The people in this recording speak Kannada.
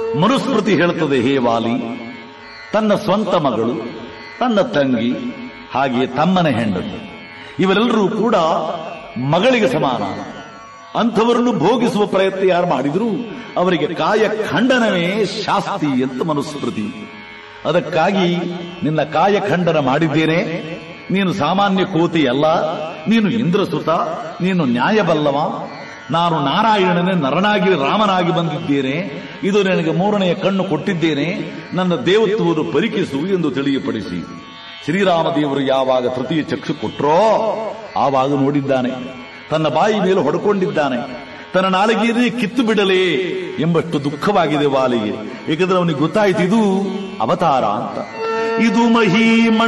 ಮನುಸ್ಮೃತಿ ಹೇಳುತ್ತದೆ ಹೇ ವಾಲಿ ತನ್ನ ಸ್ವಂತ ಮಗಳು ತನ್ನ ತಂಗಿ ಹಾಗೆ ತಮ್ಮನ ಹೆಂಡತಿ ಇವರೆಲ್ಲರೂ ಕೂಡ ಮಗಳಿಗೆ ಸಮಾನ ಅಂಥವರನ್ನು ಭೋಗಿಸುವ ಪ್ರಯತ್ನ ಯಾರು ಮಾಡಿದ್ರು ಅವರಿಗೆ ಕಾಯ ಖಂಡನವೇ ಶಾಸ್ತಿ ಅಂತ ಮನುಸ್ಮೃತಿ ಅದಕ್ಕಾಗಿ ನಿನ್ನ ಕಾಯ ಖಂಡನ ಮಾಡಿದ್ದೇನೆ ನೀನು ಸಾಮಾನ್ಯ ಕೋತಿ ಅಲ್ಲ ನೀನು ಇಂದ್ರಸುತ ನೀನು ನ್ಯಾಯಬಲ್ಲವ ನಾನು ನಾರಾಯಣನೇ ನರನಾಗಿ ರಾಮನಾಗಿ ಬಂದಿದ್ದೇನೆ ಇದು ನಿನಗೆ ಮೂರನೆಯ ಕಣ್ಣು ಕೊಟ್ಟಿದ್ದೇನೆ ನನ್ನ ದೇವತ್ವವನ್ನು ಪರಿಕಿಸು ಎಂದು ತಿಳಿಯಪಡಿಸಿ ಶ್ರೀರಾಮದೇವರು ಯಾವಾಗ ತೃತೀಯ ಚಕ್ಷು ಕೊಟ್ರೋ ಆವಾಗ ನೋಡಿದ್ದಾನೆ ತನ್ನ ಬಾಯಿ ಮೇಲೆ ಹೊಡ್ಕೊಂಡಿದ್ದಾನೆ ತನ್ನ ನಾಲಿಗೆಯನ್ನೇ ಕಿತ್ತು ಬಿಡಲೇ ಎಂಬಷ್ಟು ದುಃಖವಾಗಿದೆ ವಾಲಿಗೆ ಏಕೆಂದ್ರೆ ಅವನಿಗೆ ಗೊತ್ತಾಯ್ತು ಇದು ಅವತಾರ ಅಂತ ಇದು ಮಹೀಮಣ